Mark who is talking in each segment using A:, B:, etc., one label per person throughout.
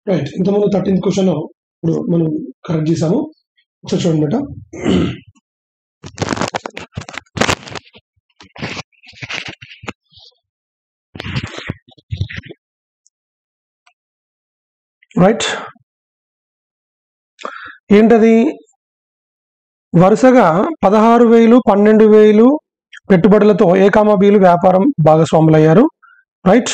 A: Right ఇంతకుముందు thirteenth question ఇప్పుడు మనం కరెక్ట్ చేసాము ఒకసారి చూడండి బేట రైట్ ఏంటది వరుసగా పదహారు వేలు పన్నెండు వేలు పెట్టుబడులతో ఏకామా బీలు వ్యాపారం భాగస్వాములయ్యారు రైట్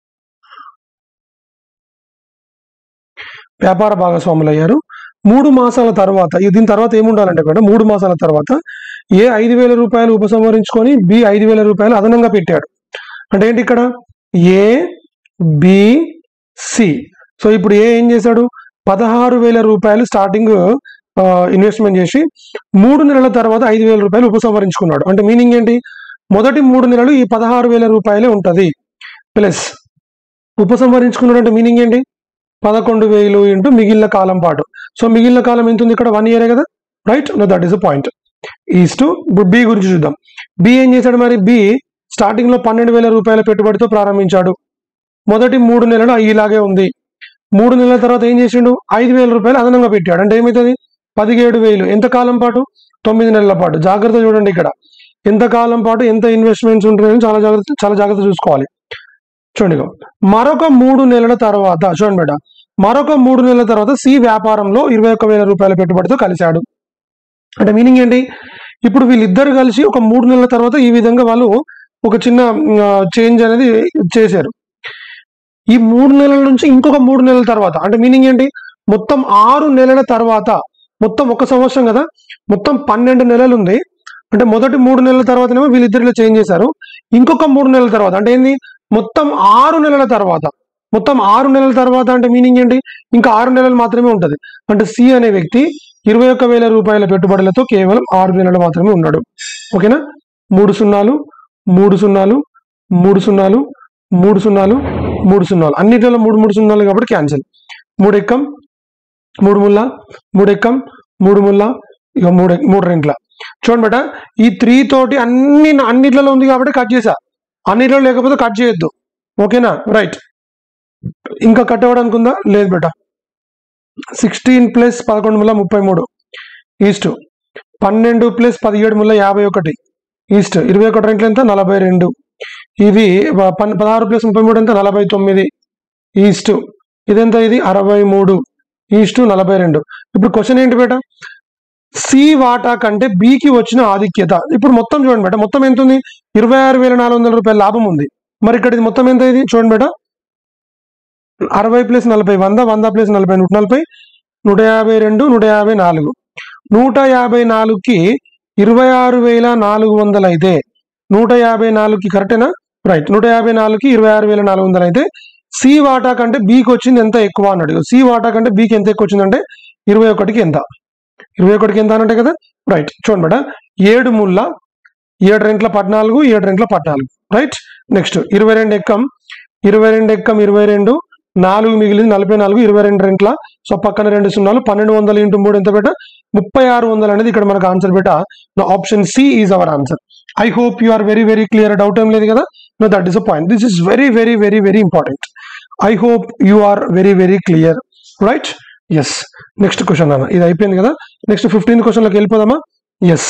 A: వ్యాపార భాగస్వాములయ్యారు మూడు మాసాల తర్వాత ఇది దీని తర్వాత ఏముండాలంటే కూడా మూడు మాసాల తర్వాత ఏ ఐదు వేల రూపాయలు ఉపసంహరించుకొని బి ఐదు వేల రూపాయలు అదనంగా పెట్టాడు అంటే ఏంటి ఇక్కడ ఏ బి సి సో ఇప్పుడు ఏ ఏం చేశాడు పదహారు వేల రూపాయలు స్టార్టింగ్ ఇన్వెస్ట్మెంట్ చేసి మూడు నెలల తర్వాత ఐదు వేల రూపాయలు ఉపసంహరించుకున్నాడు అంటే మీనింగ్ ఏంటి మొదటి మూడు నెలలు ఈ పదహారు వేల రూపాయలే ఉంటది ప్లస్ ఉపసంహరించుకున్నాడు అంటే మీనింగ్ ఏంటి పదకొండు వేలు ఇంటూ మిగిలిన కాలం పాటు సో మిగిలిన కాలం ఎంత ఉంది ఇక్కడ వన్ ఇయరే కదా right no that is a point is to ఇప్పుడు బి గురించి చూద్దాం బి ఏం చేశాడు మరి బి స్టార్టింగ్ లో పన్నెండు వేల రూపాయల పెట్టుబడితో ప్రారంభించాడు మొదటి మూడు నెలలు ఇలాగే ఉంది మూడు నెలల తర్వాత ఏం చేసిండు ఐదు వేల రూపాయలు అదనంగా పెట్టాడు అంటే ఏమవుతుంది పదిహేడు వేలు ఎంత కాలం పాటు తొమ్మిది నెలల పాటు జాగ్రత్త చూడండి ఇక్కడ ఎంత కాలం పాటు ఎంత ఇన్వెస్ట్మెంట్స్ ఉంటున్నాయని చాలా జాగ్రత్త చాలా జాగ్రత్త చూసుకోవాలి చూడండి ఇగో. మరొక మూడు నెలల తర్వాత చూడండి బేట మరొక మూడు నెలల తర్వాత సి వ్యాపారంలో ఇరవై ఒక్క వేల రూపాయల పెట్టుబడితో కలిశాడు అంటే మీనింగ్ ఏంటి ఇప్పుడు వీళ్ళిద్దరు కలిసి ఒక మూడు నెలల తర్వాత ఈ విధంగా వాళ్ళు ఒక చిన్న చేంజ్ అనేది చేశారు ఈ మూడు నెలల నుంచి ఇంకొక మూడు నెలల తర్వాత అంటే మీనింగ్ ఏంటి మొత్తం ఆరు నెలల తర్వాత మొత్తం ఒక సంవత్సరం కదా మొత్తం పన్నెండు నెలలు ఉంది అంటే మొదటి మూడు నెలల తర్వాతనేమో వీళ్ళిద్దరిలో చేంజ్ చేశారు ఇంకొక మూడు నెలల తర్వాత అంటే ఏంది మొత్తం ఆరు నెలల తర్వాత మొత్తం ఆరు నెలల తర్వాత అంటే మీనింగ్ ఏంటి ఇంకా ఆరు నెలలు మాత్రమే ఉంటది అంటే సి అనే వ్యక్తి ఇరవై ఒక్క వేల రూపాయల పెట్టుబడులతో కేవలం ఆరు నెలలు మాత్రమే ఉన్నాడు ఓకేనా మూడు సున్నాలు మూడు సున్నాలు మూడు సున్నాలు మూడు సున్నాలు మూడు సున్నాలు అన్నిటిలో మూడు మూడు సున్నాలు కాబట్టి క్యాన్సిల్ మూడు ఎక్కం మూడు ముళ్ళ మూడు ఎక్కం మూడు ముళ్ళ ఇక మూడు ఎక్- మూడు రెంట్ల చూడండి బేట ఈ త్రీ తోటి అన్ని అన్నిట్లలో ఉంది కాబట్టి కట్ చేసా అన్నిట్లో లేకపోతే కట్ చేయొద్దు ఓకేనా రైట్ ఇంకా కట్ అవ్వడానికి ఉందా లేదు బేట సిక్స్టీన్ ప్లస్ పదకొండు ముళ్ళ ముప్పై మూడు ఈస్ట్ పన్నెండు ప్లస్ పదిహేడు ముళ్ళ యాభై ఒకటి ఈస్ట్ ఇరవై ఒకటి రెంట్లు ఎంత నలభై రెండు ఇది ప- పన్- పదహారు ప్లస్ ముప్పై మూడు ఎంత నలభై తొమ్మిది ఈస్ట్ ఇదెంత ఇది అరవై మూడు ఈస్ట్ నలభై రెండు ఇప్పుడు క్వశ్చన్ ఏంటి బేట సి వాటా కంటే బికి వచ్చిన ఆధిక్యత ఇప్పుడు మొత్తం చూడండి బేట మొత్తం ఎంత ఉంది ఇరవై ఆరు వేల నాలుగు వందల రూపాయల లాభం ఉంది మరి ఇక్కడ ఇది మొత్తం ఎంత ఇది చూడండి బేట అరవై ప్లస్ నలభై వంద వంద ప్లస్ నలభై నూట నలభై నూట యాభై రెండు నూట యాభై నాలుగు నూట యాభై నాలుగుకి ఇరవై ఆరు వేల నాలుగు వందలు అయితే నూట యాభై నాలుగుకి కరెక్టేనా రైట్ నూట యాభై నాలుగుకి ఇరవై ఆరు వేల నాలుగు వందలు అయితే సి వాటా కంటే బీకి వచ్చింది ఎంత ఎక్కువ అన్నాడు సి వాటా కంటే బీకి ఎంత ఎక్కువ వచ్చిందంటే ఇరవై ఒకటికి ఎంత ఇరవై ఒకటికి ఎంత అనంటే కదా రైట్ చూడండి మేడం ఏడు ముళ్ళ ఏడు రెంట్ల పద్నాలుగు ఏడు రెంట్ల పద్నాలుగు రైట్ నెక్స్ట్ ఇరవై రెండు ఎక్కం ఇరవై రెండు ఎక్కం ఇరవై రెండు నాలుగు మిగిలింది నలభై నాలుగు ఇరవై రెండు రెంట్ల సో పక్కన రెండు సున్నాలు పన్నెండు వందలు ఇంటూ మూడు ఎంత బెట ముప్పై ఆరు వందలు అనేది ఇక్కడ మనకు ఆన్సర్ బెట option C is our answer I hope you are very very clear doubt ఏం లేదు కదా no that is a point this is very very very very important I hope you are very very clear right yes next question అన్న ఇది అయిపోయింది కదా next fifteenth క్వశ్చన్లోకి వెళ్ళిపోదామా yes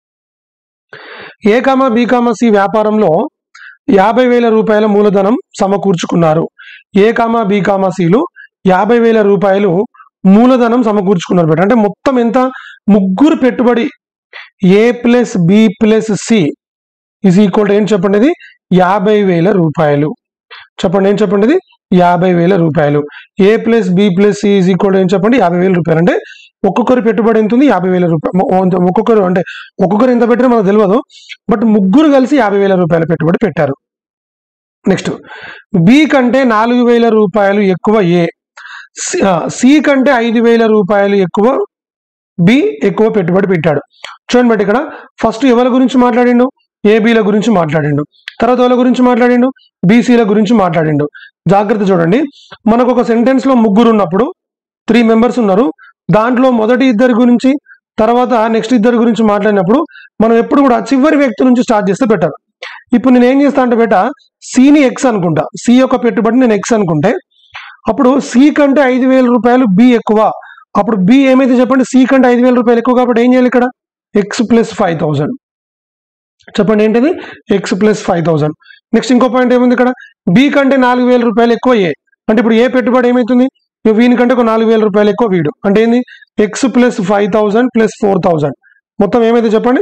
A: A comma B comma C వ్యాపారంలో యాభై వేల రూపాయల మూలధనం సమకూర్చుకున్నారు ఏ కామా బి కామా సిలు యాభై వేల రూపాయలు మూలధనం సమకూర్చుకున్నారు బెట అంటే మొత్తం ఎంత ముగ్గురు పెట్టుబడి A plus B plus C is equal to ఏం చెప్పండి ఇది యాభై వేల రూపాయలు చెప్పండి ఏం చెప్పండి ఇది యాభై వేల రూపాయలు A plus B plus C is equal ఏం చెప్పండి యాభై వేల రూపాయలు అంటే ఒక్కొక్కరి పెట్టుబడి ఎంత ఉంది యాభై వేల రూపాయలు ఒక్కొక్కరు అంటే ఒక్కొక్కరు ఎంత పెట్టారో మనకు తెలియదు బట్ ముగ్గురు కలిసి యాభై వేల రూపాయల పెట్టుబడి పెట్టారు నెక్స్ట్ బి కంటే నాలుగు వేల రూపాయలు ఎక్కువ ఏ సి- ఆ, సి కంటే ఐదు వేల రూపాయలు ఎక్కువ బి ఎక్కువ పెట్టుబడి పెట్టాడు చూడండి బట్టి ఇక్కడ ఫస్ట్ ఎవరి గురించి మాట్లాడిండు ఏబీల గురించి మాట్లాడిండు తర్వాత ఎవరి గురించి మాట్లాడిండు బీసీల గురించి మాట్లాడిండు జాగ్రత్త చూడండి మనకు ఒక సెంటెన్స్ లో ముగ్గురు ఉన్నప్పుడు త్రీ మెంబర్స్ ఉన్నారు దాంట్లో మొదటి ఇద్దరి గురించి తర్వాత నెక్స్ట్ ఇద్దరి గురించి మాట్లాడినప్పుడు మనం ఎప్పుడు కూడా చివరి వ్యక్తి నుంచి స్టార్ట్ చేస్తే బెటర్ ఇప్పుడు నేను ఏం చేస్తా అంటే బేట సిని ఎక్స్ అనుకుంటా సి యొక్క పెట్టుబడి నేను ఎక్స్ అనుకుంటే అప్పుడు సి కంటే ఐదు వేల రూపాయలు బి ఎక్కువ అప్పుడు బి ఏమైతే చెప్పండి సి కంటే ఐదు వేల రూపాయలు ఎక్కువ కాబట్టి ఏం చేయాలి ఇక్కడ ఎక్స్ ప్లస్ ఫైవ్ థౌసండ్ చెప్పండి ఏంటిది X plus five thousand next ఇంకో పాయింట్ ఏముంది ఇక్కడ బి కంటే నాలుగు వేల రూపాయలు ఎక్కువ ఏ అంటే ఇప్పుడు ఏ పెట్టుబడి ఏమవుతుంది ఇక వీని కంటే ఒక నాలుగు వేల రూపాయలు ఎక్కువ వీడు అంటే ఏంది X plus five thousand plus four thousand మొత్తం ఏమైతే చెప్పండి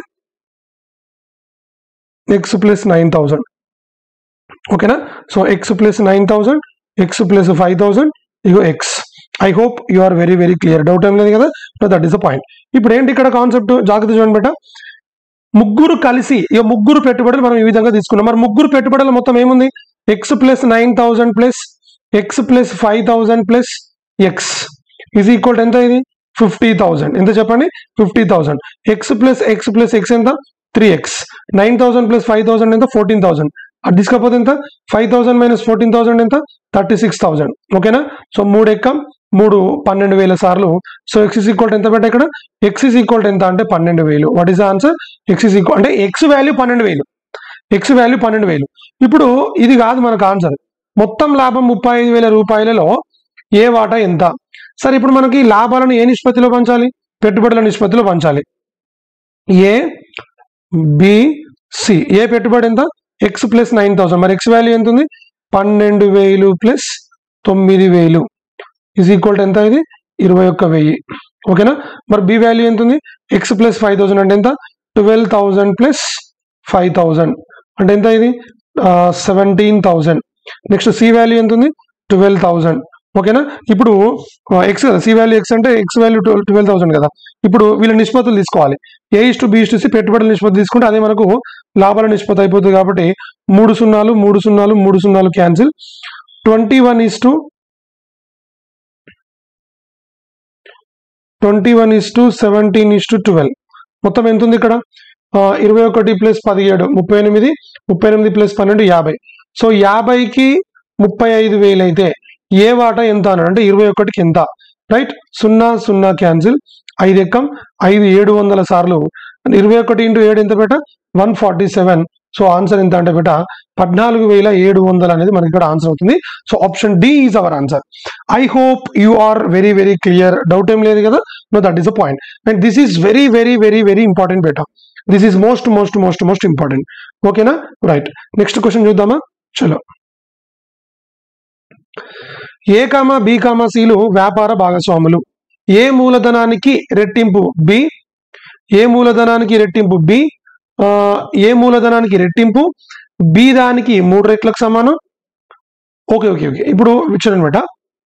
A: ఎక్స్ ప్లస్ నైన్ థౌసండ్ ఓకేనా so X plus nine thousand X plus five thousand ఇగో X I hope you are very very clear doubt ఏం లేదు కదా దట్ ఈస్ అ పాయింట్ ఇప్పుడు ఏంటి ఇక్కడ కాన్సెప్ట్ జాగ్రత్త చూడండి బేట ముగ్గురు కలిసి ఇక ముగ్గురు పెట్టుబడులు మనం ఈ విధంగా తీసుకున్నాం మరి ముగ్గురు పెట్టుబడులు మొత్తం ఏముంది X plus nine thousand plus X plus five thousand plus X is equal ఎంత ఇది ఫిఫ్టీ థౌసండ్ ఎంత చెప్పండి fifty thousand X plus X plus X ఎంత three X nine thousand plus five thousand ఎంత ఫోర్టీన్ థౌసండ్ అది తీసుకపోతే ఎంత five thousand minus fourteen thousand ఎంత థర్టీ సిక్స్ థౌసండ్ ఓకేనా సో మూడు ఎక్కం మూడు పన్నెండు వేల సార్లు సో ఎక్స్ ఇస్ ఈక్వల్ ఎంత పెట్ట ఇక్కడ ఎక్స్ ఇస్ ఈక్వల్ ఎంత అంటే పన్నెండు వేలు what is answer X is equal అంటే ఎక్స్ వాల్యూ పన్నెండు వేలు ఎక్స్ వాల్యూ పన్నెండు వేలు ఇప్పుడు ఇది కాదు మనకు ఆన్సర్ మొత్తం లాభం ముప్పై ఐదు వేల రూపాయలలో ఏ వాటా ఎంత సరే ఇప్పుడు మనకి లాభాలను ఏ నిష్పత్తిలో పంచాలి పెట్టుబడుల నిష్పత్తిలో పంచాలి ఏ బి సి ఏ పెట్టుబడి ఎంత ఎక్స్ ప్లస్ నైన్ థౌసండ్ మరి ఎక్స్ వాల్యూ ఎంత ఉంది పన్నెండు వేలు ప్లస్ తొమ్మిది వేలు ఇజ్ ఈక్వల్ టు ఎంత ఇది ఇరవై ఒక్క వెయ్యి ఓకేనా మరి బి వాల్యూ ఎంత ఉంది ఎక్స్ ప్లస్ ఫైవ్ థౌసండ్ అంటే ఎంత twelve thousand plus five thousand అంటే ఎంత ఇది seventeen thousand next C value ఎంత ఉంది ట్వెల్వ్ థౌసండ్ ఓకేనా ఇప్పుడు ఎక్స్ కదా సి వాల్యూ ఎక్స్ అంటే ఎక్స్ వాల్యూ ట్వెల్వ్ థౌసండ్ కదా ఇప్పుడు వీళ్ళ నిష్పత్తులు తీసుకోవాలి A is to B is to C పెట్టుబడుల నిష్పత్తి తీసుకుంటే అదే మనకు లాభాల నిష్పత్తి అయిపోతుంది కాబట్టి మూడు సున్నాలు మూడు సున్నాలు మూడు సున్నాలు cancel twenty one is to twenty one is to seventeen is to twelve మొత్తం ఎంత ఉంది ఇక్కడ ఇరవై ఒకటి ప్లస్ పదిహేడు ముప్పై ఎనిమిది ముప్పై ఎనిమిది ప్లస్ పన్నెండు యాభై సో యాభైకి ముప్పై ఐదు వేలు అయితే ఏ వాటా ఎంత అన్నాడు అంటే ఇరవై ఒకటికి ఎంత రైట్ సున్నా సున్నా క్యాన్సిల్ ఐదు ఎక్కం ఐదు ఏడు వందల సార్లు ఇరవై ఒకటి ఇంటూ ఏడు ఎంత బేట one forty seven so answer ఎంత అంటే బేట పద్నాలుగు వేల ఏడు వందలు అనేది మనకి ఇక్కడ ఆన్సర్ అవుతుంది so option D is our answer I hope you are very very clear doubt ఏం లేదు కదా no that is a point and this is very very very very important బేట this is most most most most important ఓకేనా right next question చూద్దామా చలో A comma B comma సిలు వ్యాపార భాగస్వాములు ఏ మూలధనానికి రెట్టింపు బి ఏ మూలధనానికి రెట్టింపు బి ఆ, ఏ మూలధనానికి రెట్టింపు బి దానికి మూడు రెట్లకు సమానం ఓకే ఓకే ఓకే ఇప్పుడు చూడండి బేట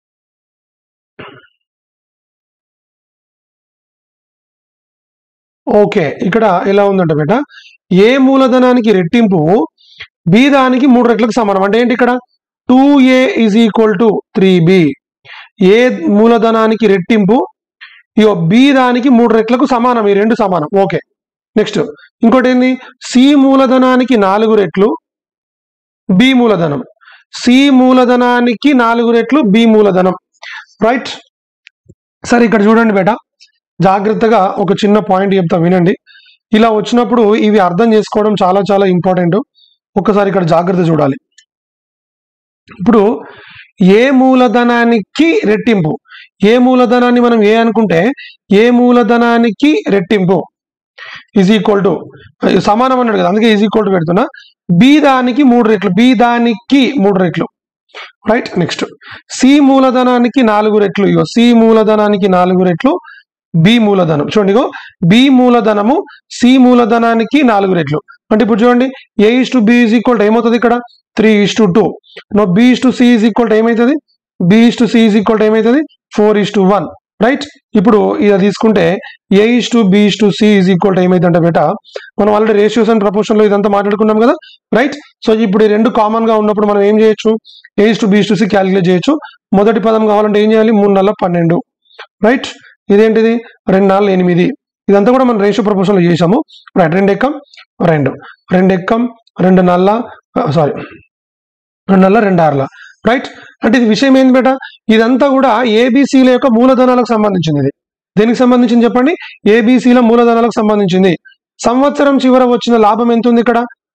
A: ఓకే ఇక్కడ ఎలా ఉందంటే బేట ఏ మూలధనానికి రెట్టింపు బి దానికి మూడు రెట్లకు సమానం అంటే ఏంటి ఇక్కడ two A is equal to three B A మూలధనానికి రెట్టింపు ఇగో బి దానికి మూడు రెట్లకు సమానం ఈ రెండు సమానం ఓకే నెక్స్ట్ ఇంకోటి ఏంది సి మూలధనానికి నాలుగు రెట్లు బి మూలధనం సి మూలధనానికి నాలుగు రెట్లు బి మూలధనం రైట్ సరే ఇక్కడ చూడండి బేట జాగ్రత్తగా ఒక చిన్న పాయింట్ చెప్తా వినండి ఇలా వచ్చినప్పుడు ఇవి అర్థం చేసుకోవడం చాలా చాలా ఇంపార్టెంట్ ఒక్కసారి ఇక్కడ జాగ్రత్త చూడాలి ఇప్పుడు ఏ మూలధనానికి రెట్టింపు ఏ మూలధనాన్ని మనం ఏ అనుకుంటే ఏ మూలధనానికి రెట్టింపు ఈజ్ ఈక్వల్ టు సమానం అన్నాడు కదా అందుకే ఈజ్ ఈక్వల్ టు పెడుతున్నా బి దానికి మూడు రెట్లు బి దానికి మూడు రెట్లు రైట్ నెక్స్ట్ సి మూలధనానికి నాలుగు రెట్లు ఇగో సి మూలధనానికి నాలుగు రెట్లు బి మూలధనం చూడండి ఇగో బి మూలధనము సి మూలధనానికి నాలుగు రెట్లు అంటే ఇప్పుడు చూడండి A is to B is equal to ఏమవుతుంది ఇక్కడ three is to two no B is to C is equal to ఏమవుతుంది B is to C is equal to ఏమవుతుంది four is to one right ఇప్పుడు ఇది తీసుకుంటే A is to B is to C is equal to ఏమైందంటే బేట మనం already ratios and proportion లో ఇదంతా మాట్లాడుకున్నాం కదా రైట్ సో ఇప్పుడు ఈ రెండు కామన్ గా ఉన్నప్పుడు మనం ఏం చేయొచ్చు A is to B is to C calculate చేయొచ్చు మొదటి పదం కావాలంటే ఏం చేయాలి మూడు నెలల పన్నెండు రైట్ ఇదేంటిది రెండు నాలుగు ఎనిమిది ఇదంతా కూడా మనం రేషియో ప్రపోర్షన్ లో చేసాము రైట్ రెండు ఎక్కం రెండు రెండు ఎక్కం రెండు నల్ల సారీ రెండు నల్ల రెండు ఆర్ల రైట్ అంటే ఇది విషయం ఏంది బేట ఇదంతా కూడా ఏబిసిల యొక్క మూలధనాలకు సంబంధించింది ఇది దేనికి సంబంధించింది చెప్పండి ఏబిసిల మూలధనాలకు సంబంధించింది సంవత్సరం చివర వచ్చిన లాభం ఎంత ఉంది ఇక్కడ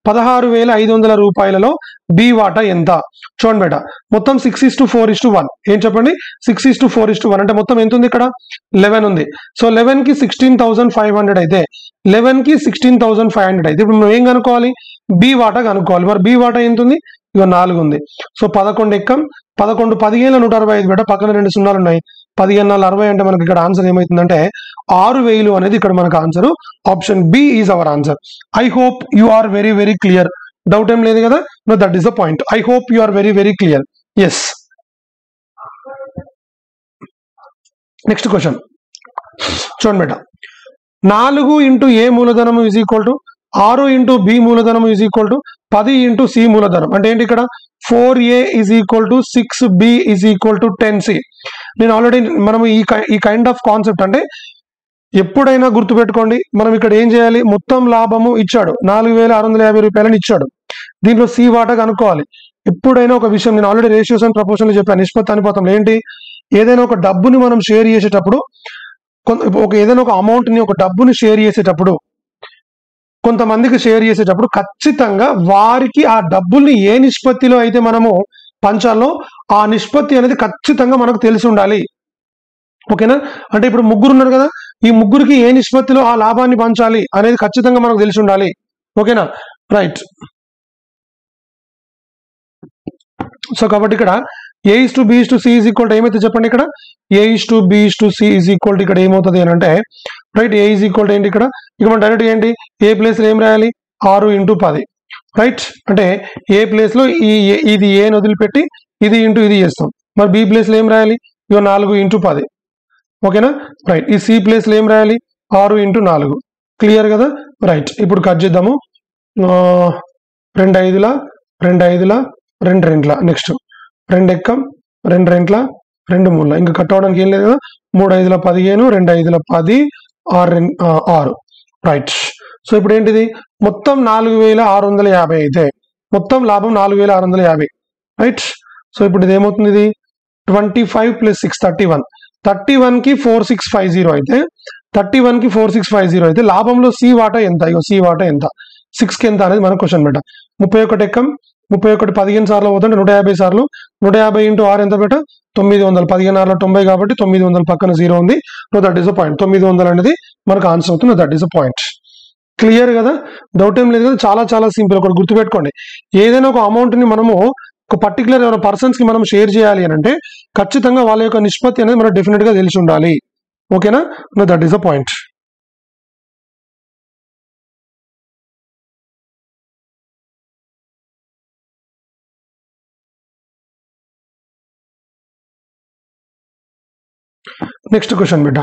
A: పదహారు వేల ఐదు వందల రూపాయలలో బి వాటా ఎంత చూడండి బేట మొత్తం six is to four is to one ఏం చెప్పండి six is to four is to one అంటే మొత్తం ఎంత ఉంది ఇక్కడ లెవెన్ ఉంది సో లెవెన్ కి సిక్స్టీన్ థౌసండ్ ఫైవ్ హండ్రెడ్ అయితే లెవెన్ కి సిక్స్టీన్ థౌసండ్ ఫైవ్ హండ్రెడ్ అయితే ఇప్పుడు మనం ఏం కనుక్కోవాలి బి వాటా కనుక్కోవాలి మరి బి వాటా ఎంత ఉంది ఇక నాలుగు ఉంది సో పదకొండు ఎక్కం పదకొండు పదిహేను నూట అరవై ఐదు బేట పక్కన రెండు సున్నాలు ఉన్నాయి పదిహేను నాలుగు అరవై అంటే మనకి ఇక్కడ ఆన్సర్ ఏమవుతుందంటే ఆరు వేలు అనేది ఇక్కడ మనకు answer option B is our answer I hope you are very very clear doubt ఏం లేదు కదా no that is the point I hope you are very very clear yes next question చూడండి బేట నాలుగు ఇంటూ ఏ మూలధనం is equal to ఆరు into B మూలధనం is equal to పది ఇంటూ సి మూలధనం అంటే ఏంటి ఇక్కడ four A is equal to six B is equal to ten C నేను ఆల్రెడీ మనం ఈ కై- ఈ కైండ్ ఆఫ్ కాన్సెప్ట్ అంటే ఎప్పుడైనా గుర్తుపెట్టుకోండి మనం ఇక్కడ ఏం చేయాలి మొత్తం లాభము ఇచ్చాడు నాలుగు వేల ఆరు వందల యాభై రూపాయలని ఇచ్చాడు దీంట్లో సి వాటా కనుక్కోవాలి ఎప్పుడైనా ఒక విషయం నేను ఆల్రెడీ రేషియోస్ అండ్ ప్రపోర్షన్లు చెప్పాను నిష్పత్తి అనుపాతంలో ఏంటి ఏదైనా ఒక డబ్బుని మనం షేర్ చేసేటప్పుడు కొంత ఒక ఏదైనా ఒక అమౌంట్ ని ఒక డబ్బుని షేర్ చేసేటప్పుడు కొంతమందికి షేర్ చేసేటప్పుడు ఖచ్చితంగా వారికి ఆ డబ్బుల్ని ఏ నిష్పత్తిలో అయితే మనము పంచాలో ఆ నిష్పత్తి అనేది ఖచ్చితంగా మనకు తెలిసి ఉండాలి ఓకేనా అంటే ఇప్పుడు ముగ్గురు ఉన్నారు కదా ఈ ముగ్గురికి ఏ నిష్పత్తిలో ఆ లాభాన్ని పంచాలి అనేది ఖచ్చితంగా మనకు తెలిసి ఉండాలి ఓకేనా రైట్ సో కాబట్టి ఇక్కడ A is to B is to C is equal to ఏమైతే చెప్పండి ఇక్కడ A is to B is to C is equal to ఇక్కడ ఏమవుతుంది అని అంటే right A is equal to ఏంటి ఇక్కడ ఇక మనం డైరెక్ట్ ఏంటి ఏ ప్లేస్ లో ఏం రాయాలి ఆరు ఇంటూ పది రైట్ అంటే ఏ ప్లేస్ లో ఈ ఏ- ఇది ఏని వదిలిపెట్టి ఇది ఇంటూ ఇది చేస్తాం మరి బి ప్లేస్ లో ఏం రాయాలి ఇక నాలుగు ఇంటూ పది ఓకేనా రైట్ ఈ సి ప్లేస్ లో ఏం రాయాలి ఆరు ఇంటూ నాలుగు క్లియర్ కదా రైట్ ఇప్పుడు కట్ చేద్దాము ఆ, రెండు ఐదుల రెండు ఐదుల రెండు రెంట్ల నెక్స్ట్ రెండు ఎక్కం రెండు రెంట్ల రెండు మూడుల ఇంకా కట్ అవడానికి ఏం లేదు కదా మూడు ఐదుల పదిహేను రెండు ఐదుల పది ఆరు రెం- ఆ, ఆరు రైట్ సో ఇప్పుడు ఏంటిది మొత్తం నాలుగు వేల ఆరు వందల యాభై అయితే మొత్తం లాభం నాలుగు వేల ఆరు వందల యాభై రైట్ సో ఇప్పుడు ఇది ఏమవుతుంది ఇది twenty five plus six thirty one thirty one కి ఫోర్ సిక్స్ ఫైవ్ జీరో అయితే థర్టీ వన్ కి ఫోర్ సిక్స్ ఫైవ్ జీరో అయితే లాభంలో సి వాటా ఎంత ఇగో సి వాటా ఎంత సిక్స్ కి ఎంత అనేది మన క్వశ్చన్ బెట ముప్పై ఒకటి ఎక్కం ముప్పై ఒకటి పదిహేను సార్లు పోతుంటే నూట యాభై సార్లు నూట యాభై ఇంటూ ఆరు ఎంత బెట తొమ్మిది వందలు పదిహేను ఆరులో తొంభై కాబట్టి తొమ్మిది వందల పక్కన జీరో ఉంది no that is a point తొమ్మిది వందలు అనేది మనకు ఆన్సర్ అవుతుంది that is a point clear కదా డౌట్ ఏం లేదు కదా చాలా చాలా సింపుల్ ఒకటి గుర్తుపెట్టుకోండి ఏదైనా ఒక అమౌంట్ ని మనము ఒక పర్టికులర్ ఎవరైనా పర్సన్స్ కి మనం షేర్ చేయాలి అని అంటే ఖచ్చితంగా వాళ్ళ యొక్క నిష్పత్తి అనేది మనకు డెఫినెట్ గా తెలిసి ఉండాలి ఓకేనా no that is a point next question బిడ్డ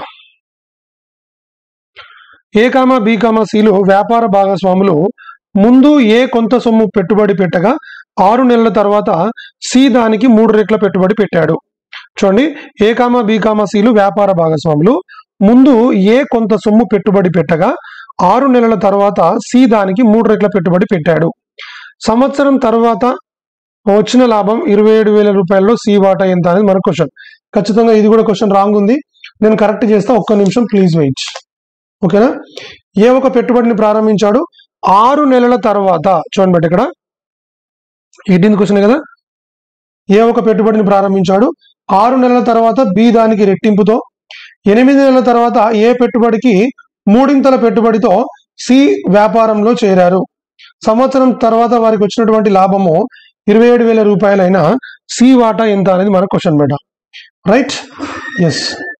A: ఏ కామా బి కామా సిలు వ్యాపార భాగస్వాములు ముందు ఏ కొంత సొమ్ము పెట్టుబడి పెట్టగా ఆరు నెలల తర్వాత సి దానికి మూడు రెట్ల పెట్టుబడి పెట్టాడు చూడండి ఏ కామా బి కామా సిలు వ్యాపార భాగస్వాములు ముందు ఏ కొంత సొమ్ము పెట్టుబడి పెట్టగా ఆరు నెలల తర్వాత సి దానికి మూడు రెట్ల పెట్టుబడి పెట్టాడు సంవత్సరం తర్వాత వచ్చిన లాభం ఇరవై ఏడు వేల రూపాయల్లో సి వాటా ఎంత అనేది మన క్వశ్చన్ ఖచ్చితంగా ఇది కూడా క్వశ్చన్ రాంగ్ ఉంది నేను కరెక్ట్ చేస్తా ఒక్క నిమిషం ప్లీజ్ వెయిట్ ఓకేనా ఏ ఒక పెట్టుబడిని ప్రారంభించాడు ఆరు నెలల తర్వాత చూడండి బట్టి ఇక్కడ ఎయిటీన్త్ క్వశ్చన్ కదా ఏ ఒక పెట్టుబడిని ప్రారంభించాడు ఆరు నెలల తర్వాత బి దానికి రెట్టింపుతో ఎనిమిది నెలల తర్వాత ఏ పెట్టుబడికి మూడింతల పెట్టుబడితో సి వ్యాపారంలో చేరారు సంవత్సరం తర్వాత వారికి వచ్చినటువంటి లాభము ఇరవై ఏడు వేల రూపాయలైన సి వాటా ఎంత అనేది మన క్వశ్చన్ బేట రైట్ ఎస్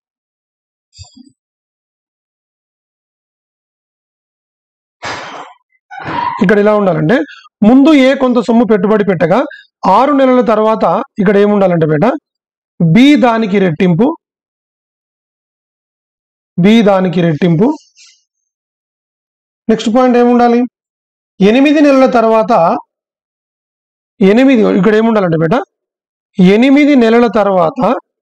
A: ఇక్కడ ఎలా ఉండాలంటే ముందు ఏ కొంత సొమ్ము పెట్టుబడి పెట్టగా ఆరు నెలల తర్వాత ఇక్కడ ఏముండాలంటే బేట బి దానికి రెట్టింపు బి దానికి రెట్టింపు నెక్స్ట్ పాయింట్ ఏముండాలి ఎనిమిది నెలల తర్వాత ఎనిమిది ఇక్కడ ఏముండాలంటే బేట ఎనిమిది నెలల తర్వాత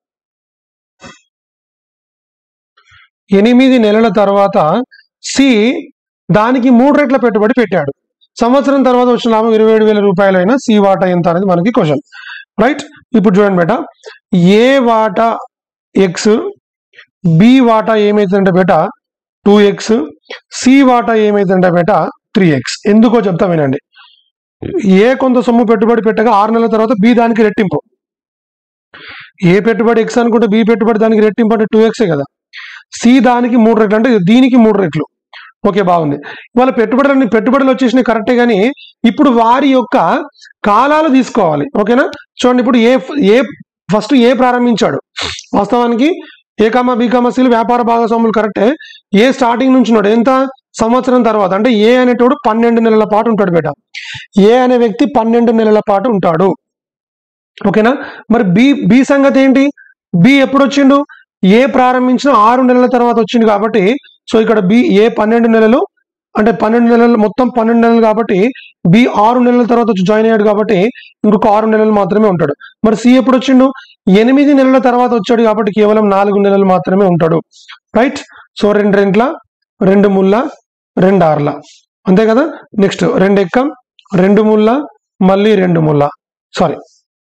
A: ఎనిమిది నెలల తర్వాత సి దానికి మూడు రెట్ల పెట్టుబడి పెట్టాడు సంవత్సరం తర్వాత వచ్చిన లాభం ఇరవై ఏడు వేల రూపాయలైన సి వాటా ఎంత అనేది మనకి క్వశ్చన్ రైట్ ఇప్పుడు చూడండి బేట ఏ వాటా ఎక్స్ బి వాటా ఏమైతుందంటే బేట టూ ఎక్స్ సి వాటా ఏమైతుందంటే బేట త్రీ ఎక్స్ ఎందుకో చెప్తా వినండి ఏ కొంత సొమ్ము పెట్టుబడి పెట్టగా ఆరు నెలల తర్వాత బి దానికి రెట్టింపు ఏ పెట్టుబడి ఎక్స్ అనుకుంటే బి పెట్టుబడి దానికి రెట్టింపు అంటే టూ ఎక్సే కదా సి దానికి మూడు రెట్లు అంటే దీనికి మూడు రెట్లు ఓకే బాగుంది వాళ్ళ పెట్టుబడులన్నీ పెట్టుబడులు వచ్చేసినాయి కరెక్టే కానీ ఇప్పుడు వారి యొక్క కాలాలు తీసుకోవాలి ఓకేనా చూడండి ఇప్పుడు ఏ ఏ ఫస్ట్ ఏ ప్రారంభించాడు వాస్తవానికి ఏ కామా బి కామా సిలు వ్యాపార భాగస్వాములు కరెక్టే ఏ స్టార్టింగ్ నుంచి ఉన్నాడు ఎంత సంవత్సరం తర్వాత అంటే ఏ అనేటోడు పన్నెండు నెలల పాటు ఉంటాడు బేట ఏ అనే వ్యక్తి పన్నెండు నెలల పాటు ఉంటాడు ఓకేనా మరి బి బి సంగతి ఏంటి బి ఎప్పుడు వచ్చిండు ఏ ప్రారంభించిన ఆరు నెలల తర్వాత వచ్చింది కాబట్టి సో ఇక్కడ బి ఏ పన్నెండు నెలలు అంటే పన్నెండు నెలలు మొత్తం పన్నెండు నెలలు కాబట్టి బి ఆరు నెలల తర్వాత వచ్చి జాయిన్ అయ్యాడు కాబట్టి ఇంకొక ఆరు నెలలు మాత్రమే ఉంటాడు మరి సి ఎప్పుడు వచ్చిండు ఎనిమిది నెలల తర్వాత వచ్చాడు కాబట్టి కేవలం నాలుగు నెలలు మాత్రమే ఉంటాడు రైట్ సో రెండు రెంట్ల రెండు ముళ్ళ రెండు ఆర్ల అంతే కదా నెక్స్ట్ రెండు ఎక్కం రెండు ముళ్ళ మళ్ళీ రెండు ముళ్ళ సారీ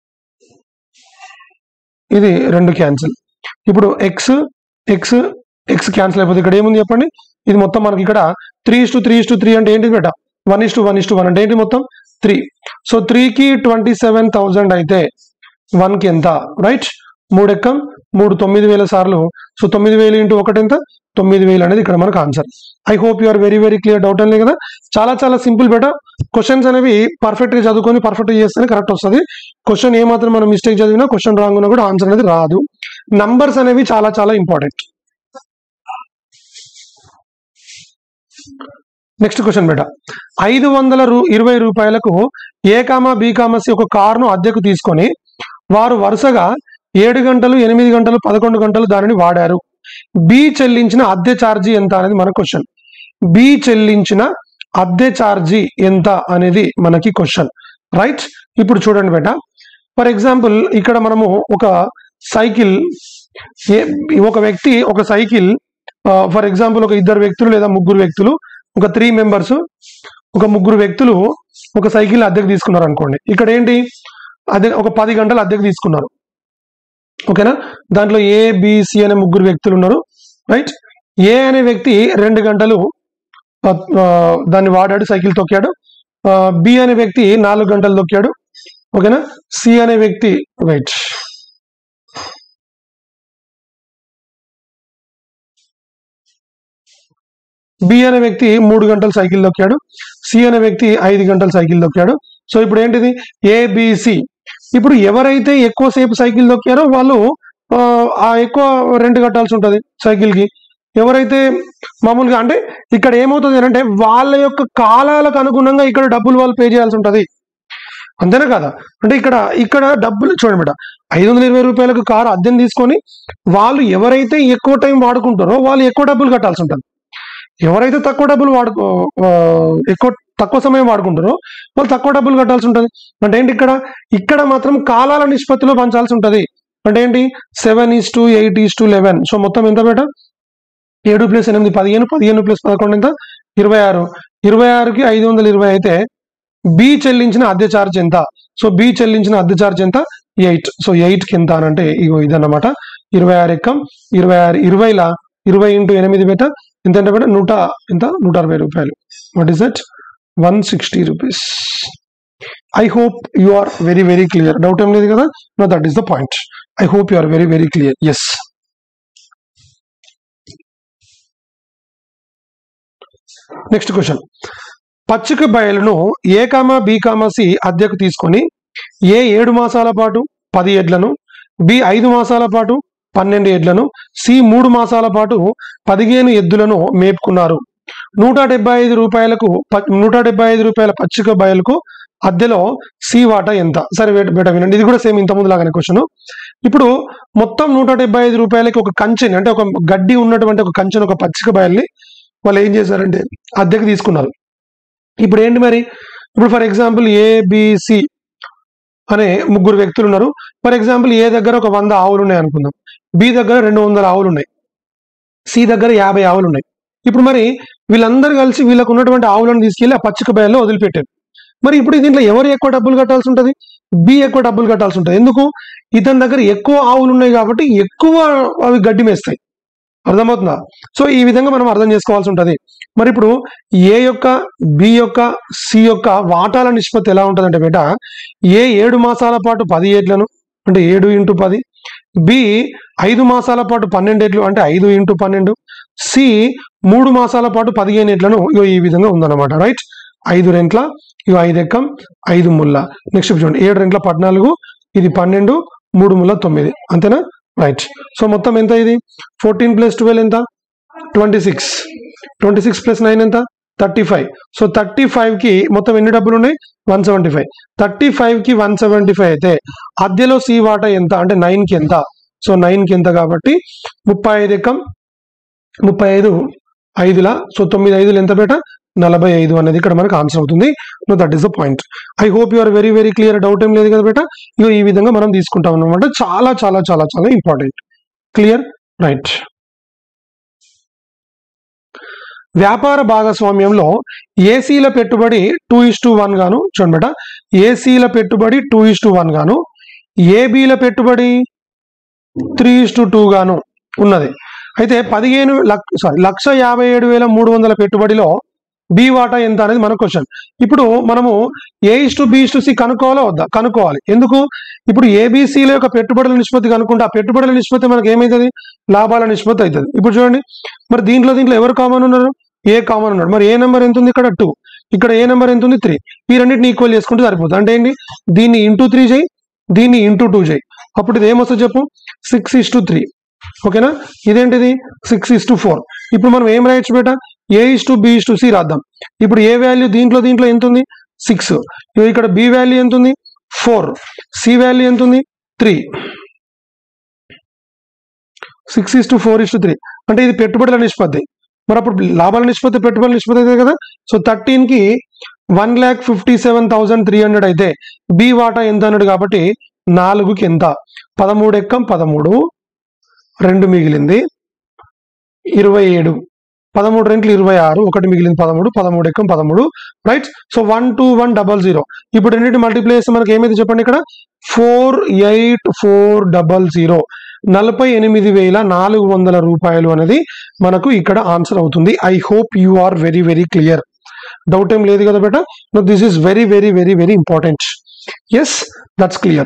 A: ఇది రెండు క్యాన్సిల్ ఇప్పుడు ఎక్స్ ఎక్స్ ఎక్స్ క్యాన్సిల్ అయిపోతుంది ఇక్కడ ఏముంది చెప్పండి ఇది మొత్తం మనకి ఇక్కడ three is to three is to three అంటే ఏంటి బేట one is to one is to one అంటే ఏంటి మొత్తం త్రీ సో త్రీకి ట్వంటీ సెవెన్ థౌజండ్ అయితే వన్కి ఎంత రైట్ మూడు ఎక్కం మూడు తొమ్మిది వేల సార్లు సో తొమ్మిది వేలు ఇంటూ ఒకటి ఎంత తొమ్మిది వేలు అనేది ఇక్కడ మనకు answer I hope you are very very clear doubt అనేది కదా చాలా చాలా సింపుల్ బేట క్వశ్చన్స్ అనేవి పర్ఫెక్ట్ గా చదువుకొని పర్ఫెక్ట్ గా చేస్తేనే కరెక్ట్ వస్తుంది క్వశ్చన్ ఏమాత్రం మనం మిస్టేక్ చదివినా క్వశ్చన్ రాంగ్ ఉన్నా కూడా ఆన్సర్ అనేది రాదు నంబర్స్ అనేవి చాలా చాలా ఇంపార్టెంట్ నెక్స్ట్ క్వశ్చన్ బేట ఐదు వందల రూ ఇరవై రూపాయలకు ఏ కామా బి కామసి ఒక కారును అద్దెకు తీసుకొని వారు వరుసగా ఏడు గంటలు ఎనిమిది గంటలు పదకొండు గంటలు దానిని వాడారు బి చెల్లించిన అద్దె ఛార్జీ ఎంత అనేది మన క్వశ్చన్ బి చెల్లించిన అద్దె ఛార్జీ ఎంత అనేది మనకి క్వశ్చన్ రైట్ ఇప్పుడు చూడండి బేట ఫర్ ఎగ్జాంపుల్ ఇక్కడ మనము ఒక సైకిల్ ఏ- ఒక వ్యక్తి ఒక సైకిల్ ఫర్ ఎగ్జాంపుల్ ఒక ఇద్దరు వ్యక్తులు లేదా ముగ్గురు వ్యక్తులు ఒక త్రీ మెంబర్స్ ఒక ముగ్గురు వ్యక్తులు ఒక సైకిల్ అద్దెకు తీసుకున్నారు అనుకోండి ఇక్కడ ఏంటి అదే ఒక పది గంటలు అద్దెకు తీసుకున్నారు ఓకేనా దాంట్లో ఏ బిసి అనే ముగ్గురు వ్యక్తులు ఉన్నారు రైట్ ఏ అనే వ్యక్తి రెండు గంటలు ఆ, ఆ, దాన్ని వాడాడు సైకిల్ తొక్కాడు బి అనే వ్యక్తి నాలుగు గంటలు తొక్కాడు ఓకేనా సి అనే వ్యక్తి రైట్ బి అనే వ్యక్తి మూడు గంటలు సైకిల్ తొక్కాడు సి అనే వ్యక్తి ఐదు గంటలు సైకిల్ తొక్కాడు సో ఇప్పుడు ఏంటిది ఏబిసి ఇప్పుడు ఎవరైతే ఎక్కువసేపు సైకిల్ తొక్కారో వాళ్ళు ఆ, ఆ ఎక్కువ రెంట్ కట్టాల్సి ఉంటుంది సైకిల్ కి ఎవరైతే మామూలుగా అంటే ఇక్కడ ఏమవుతుంది అంటే వాళ్ళ యొక్క కాలాలకు అనుగుణంగా ఇక్కడ డబ్బులు వాళ్ళు పే చేయాల్సి ఉంటుంది అంతేనా కదా అంటే ఇక్కడ ఇక్కడ డబ్బులు చూడండి మేడం ఐదు వందల ఇరవై రూపాయలకు కారు అద్దెని తీసుకొని వాళ్ళు ఎవరైతే ఎక్కువ టైం వాడుకుంటారో వాళ్ళు ఎక్కువ డబ్బులు కట్టాల్సి ఉంటుంది ఎవరైతే తక్కువ డబ్బులు వాడుకో ఆ, ఎక్కువ తక్కువ సమయం వాడుకుంటారో వాళ్ళు తక్కువ డబ్బులు కట్టాల్సి ఉంటుంది అంటే ఏంటి ఇక్కడ ఇక్కడ మాత్రం కాలాల నిష్పత్తిలో పంచాల్సి ఉంటుంది అంటే ఏంటి seven is to eight is to eleven so మొత్తం ఎంత బేట ఏడు ప్లస్ ఎనిమిది పదిహేను పదిహేను ప్లస్ పదకొండు ఎంత ఇరవై ఆరు ఇరవై ఆరుకి ఐదు వందల ఇరవై అయితే బి చెల్లించిన అద్దె ఛార్జ్ ఎంత సో బి చెల్లించిన అద్దె ఛార్జ్ ఎంత ఎయిట్ సో ఎయిట్ కి ఎంత అని అంటే ఇగో ఇదన్నమాట ఇరవై ఆరు ఎక్కం ఇరవై ఆరు ఇరవైల ఇరవై ఇంటూ ఎనిమిది బేట ఎంత అంటే బేట నూట ఎంత నూట అరవై రూపాయలు what is that one sixty rupees I hope you are very very clear doubt ఏం లేదు కదా no that is the point I hope you are very very clear yes next question పచ్చిక బయలును A comma B comma C అద్దెకు తీసుకొని ఏ ఏడు మాసాల పాటు పది ఎడ్లను బి ఐదు మాసాల పాటు పన్నెండు ఎడ్లను సి మూడు మాసాల పాటు పదిహేను ఎద్దులను మేపుకున్నారు నూట డెబ్బై ఐదు రూపాయలకు ప- నూట డెబ్బై ఐదు రూపాయల పచ్చిక బయలుకు అద్దెలో సి వాటా ఎంత సరే బేట బేట వినండి ఇది కూడా సేమ్ ఇంత ముందు లాగానే క్వశ్చన్ ఇప్పుడు మొత్తం నూట డెబ్బై ఐదు రూపాయలకి ఒక కంచెని అంటే ఒక గడ్డి ఉన్నటువంటి ఒక కంచెని ఒక పచ్చిక బయల్ని వాళ్ళు ఏం చేశారంటే అద్దెకు తీసుకున్నారు ఇప్పుడు ఏంటి మరి ఇప్పుడు ఫర్ ఎగ్జాంపుల్ ఏబిసి అనే ముగ్గురు వ్యక్తులు ఉన్నారు ఫర్ ఎగ్జాంపుల్ ఏ దగ్గర ఒక వంద ఆవులు ఉన్నాయి అనుకుందాం బి దగ్గర రెండు వందల ఆవులు ఉన్నాయి సి దగ్గర యాభై ఆవులు ఉన్నాయి ఇప్పుడు మరి వీళ్ళందరూ కలిసి వీళ్ళకు ఉన్నటువంటి ఆవులను తీసుకెళ్లి ఆ పచ్చిక బయల్లో వదిలిపెట్టారు మరి ఇప్పుడు దీంట్లో ఎవరు ఎక్కువ డబ్బులు కట్టాల్సి ఉంటుంది బి ఎక్కువ డబ్బులు కట్టాల్సి ఉంటుంది ఎందుకు ఇతని దగ్గర ఎక్కువ ఆవులు ఉన్నాయి కాబట్టి ఎక్కువ అవి గడ్డి మేస్తాయి అర్థమవుతుందా సో ఈ విధంగా మనం అర్థం చేసుకోవాల్సి ఉంటుంది మరి ఇప్పుడు ఏ యొక్క బి యొక్క సి యొక్క వాటాల నిష్పత్తి ఎలా ఉంటుందంటే బేట ఏ ఏడు మాసాల పాటు పది ఏట్లను అంటే ఏడు ఇంటూ పది బి ఐదు మాసాల పాటు పన్నెండు ఏట్లు అంటే ఐదు ఇంటూ పన్నెండు సి మూడు మాసాల పాటు పదిహేను ఏట్లను ఇగో ఈ విధంగా ఉందన్నమాట రైట్ ఐదు రెంట్ల ఇగో ఐదు ఎక్కం ఐదు ముళ్ళ నెక్స్ట్ చూడండి ఏడు రెంట్ల పద్నాలుగు ఇది పన్నెండు మూడు ముళ్ళ తొమ్మిది అంతేనా రైట్ సో మొత్తం ఎంత ఇది ఫోర్టీన్ ప్లస్ ట్వెల్వ్ ఎంత twenty six twenty six plus nine ఎంత thirty five so thirty five కి మొత్తం ఎన్ని డబ్బులు ఉన్నాయి one seventy five thirty five కి వన్ సెవెంటీ ఫైవ్ అయితే అద్దెలో సి వాటా ఎంత అంటే నైన్ కి ఎంత సో నైన్ కి ఎంత కాబట్టి ముప్పై ఐదు ఎక్కం ముప్పై ఐదు ఐదులా సో తొమ్మిది ఐదులు ఎంత బేట నలభై ఐదు అనేది ఇక్కడ మనకు ఆన్సర్ అవుతుంది no that is the point I hope you are very very clear doubt ఏం లేదు కదా బేట ఇగో ఈ విధంగా మనం తీసుకుంటాం అనమాట చాలా చాలా చాలా చాలా ఇంపార్టెంట్ క్లియర్ రైట్ వ్యాపార భాగస్వామ్యంలో ఏసీల పెట్టుబడి టూ ఇస్ టు వన్ గాను చూడండి బేట ఏసీల పెట్టుబడి టూ ఇస్ టు వన్ గాను ఏబీల పెట్టుబడి త్రీ ఇస్ టు టూ గాను ఉన్నది అయితే పదిహేను లక్ష సారీ లక్ష యాభై ఏడు వేల మూడు వందల పెట్టుబడిలో బి వాటా ఎంత అనేది మన క్వశ్చన్ ఇప్పుడు మనము A is to B is to C కనుక్కోవాలా వద్దా కనుక్కోవాలి ఎందుకు ఇప్పుడు ఏబిసిల యొక్క పెట్టుబడుల నిష్పత్తి కనుక్కుంటే ఆ పెట్టుబడుల నిష్పత్తి మనకి ఏమవుతుంది లాభాల నిష్పత్తి అవుతుంది ఇప్పుడు చూడండి మరి దీంట్లో దీంట్లో ఎవరు కామన్ ఉన్నారు ఏ కామన్ ఉన్నాడు మరి ఏ నెంబర్ ఎంత ఉంది ఇక్కడ టూ ఇక్కడ ఏ నెంబర్ ఎంత ఉంది త్రీ ఈ రెండింటిని ఈక్వల్ చేసుకుంటే సరిపోతుంది అంటే ఏంటి దీన్ని ఇంటూ త్రీ చేయి దీన్ని ఇంటూ టూ చేయి అప్పుడు ఇది ఏమొస్తుంది చెప్పు సిక్స్ ఇస్ టు త్రీ ఓకేనా ఇదేంటిది సిక్స్ ఇస్ టు ఫోర్ ఇప్పుడు మనం ఏం రాయొచ్చు బేట A is to B is to C రాద్దాం ఇప్పుడు ఏ వాల్యూ దీంట్లో దీంట్లో ఎంత ఉంది సిక్స్ ఇక్కడ బి వాల్యూ ఎంత ఉంది ఫోర్ సి వాల్యూ ఎంత ఉంది three six is to four is to three అంటే ఇది పెట్టుబడుల నిష్పత్తి మరి అప్పుడు లాభాల నిష్పత్తి పెట్టుబడుల నిష్పత్తి అయితే కదా సో థర్టీన్ కి one lakh fifty seven thousand three hundred అయితే బి వాటా ఎంత అన్నాడు కాబట్టి నాలుగుకి ఎంత పదమూడు ఎక్కం పదమూడు రెండు మిగిలింది ఇరవై ఏడు పదమూడు రెంట్లు ఇరవై ఆరు ఒకటి మిగిలింది పదమూడు పదమూడు ఎక్కం పదమూడు right so one two one double zero ఇప్పుడు రెండింటి మల్టిప్లై చేస్తే మనకి ఏమైంది చెప్పండి ఇక్కడ four eight four double zero నలభై ఎనిమిది వేల నాలుగు వందల రూపాయలు అనేది మనకు ఇక్కడ ఆన్సర్ అవుతుంది I hope you are very very clear doubt ఏం లేదు కదా బేట this is very very very very important yes that's clear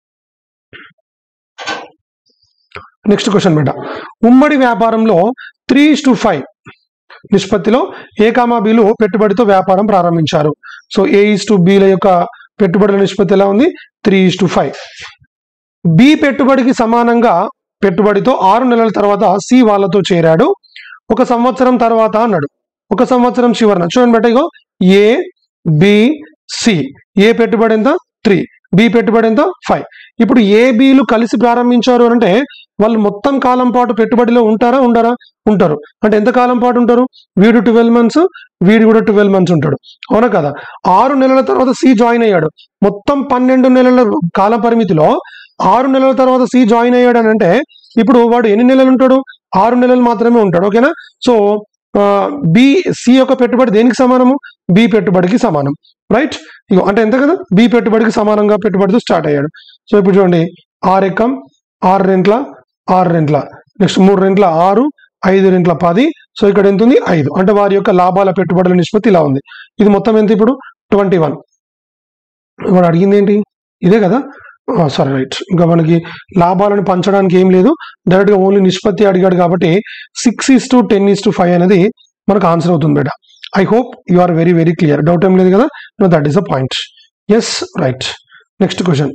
A: next question బేట ఉమ్మడి వ్యాపారంలో త్రీ టు ఫైవ్ నిష్పత్తిలో ఏ కామా బీలు పెట్టుబడితో వ్యాపారం ప్రారంభించారు సో ఏ ఇస్ టు బీల యొక్క పెట్టుబడుల నిష్పత్తి ఎలా ఉంది three is to five B పెట్టుబడికి సమానంగా పెట్టుబడితో ఆరు నెలల తర్వాత సి వాళ్ళతో చేరాడు ఒక సంవత్సరం తర్వాత అన్నాడు ఒక సంవత్సరం చివరన చూడండి బెట ఇగో ఏ బి సి ఏ పెట్టుబడి ఎంత త్రీ బి పెట్టుబడి ఎంత ఫైవ్ ఇప్పుడు ఏ బిలు కలిసి ప్రారంభించారు అని అంటే వాళ్ళు మొత్తం కాలం పాటు పెట్టుబడిలో ఉంటారా ఉండరా ఉంటారు అంటే ఎంత కాలం పాటు ఉంటారు వీడు ట్వెల్వ్ మంత్స్ వీడు కూడా ట్వెల్వ్ మంత్స్ ఉంటాడు అవునా కదా ఆరు నెలల తర్వాత సి జాయిన్ అయ్యాడు మొత్తం పన్నెండు నెలల కాల పరిమితిలో ఆరు నెలల తర్వాత సి జాయిన్ అయ్యాడు అని అంటే ఇప్పుడు వాడు ఎన్ని నెలలు ఉంటాడు ఆరు నెలలు మాత్రమే ఉంటాడు ఓకేనా సో బి సి యొక్క పెట్టుబడి దేనికి సమానము బి పెట్టుబడికి సమానం రైట్ ఇగో అంటే ఎంత కదా బి పెట్టుబడికి సమానంగా పెట్టుబడితో స్టార్ట్ అయ్యాడు సో ఇప్పుడు చూడండి ఆరు ఎక్కం ఆరు రెంట్ల ఆరు రెంట్ల నెక్స్ట్ మూడు రెంట్ల ఆరు ఐదు రెంట్ల పది సో ఇక్కడ ఎంత ఉంది ఐదు అంటే వారి యొక్క లాభాల పెట్టుబడుల నిష్పత్తి ఇలా ఉంది ఇది మొత్తం ఎంత ఇప్పుడు ట్వంటీ వన్ వాడు అడిగింది ఏంటి ఇదే కదా సారీ రైట్ ఇంకా మనకి లాభాలను పంచడానికి ఏం లేదు డైరెక్ట్ గా ఓన్లీ నిష్పత్తి అడిగాడు కాబట్టి six is to ten is to five అనేది మనకు ఆన్సర్ అవుతుంది బేట I hope you are very very clear doubt ఏం లేదు కదా no that is the point yes right next question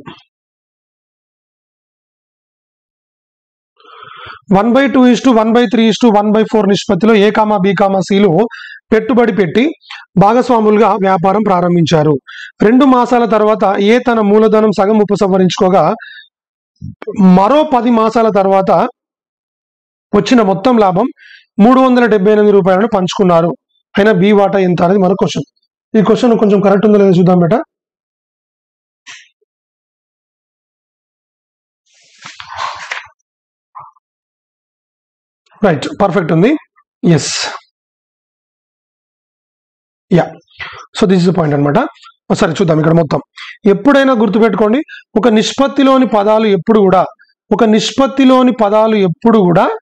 A: one by two is to one by three is to one by four నిష్పత్తిలో A comma B comma సిలు పెట్టుబడి పెట్టి భాగస్వాములుగా వ్యాపారం ప్రారంభించారు రెండు మాసాల తర్వాత ఏ తన మూలధనం సగం ఉపసంహరించుకోగా మరో పది మాసాల తర్వాత వచ్చిన మొత్తం లాభం మూడు వందల డెబ్బై ఎనిమిది రూపాయలను పంచుకున్నారు అయినా బి వాటా ఎంత అనేది మన క్వశ్చన్ ఈ క్వశ్చన్ కొంచెం కరెక్ట్ ఉందో లేదో చూద్దాం బేట రైట్ పర్ఫెక్ట్ ఉంది yes yeah so this is point అనమాట సరే చూద్దాం ఇక్కడ మొత్తం ఎప్పుడైనా గుర్తుపెట్టుకోండి ఒక నిష్పత్తిలోని పదాలు ఎప్పుడు కూడా ఒక నిష్పత్తిలోని పదాలు ఎప్పుడు కూడా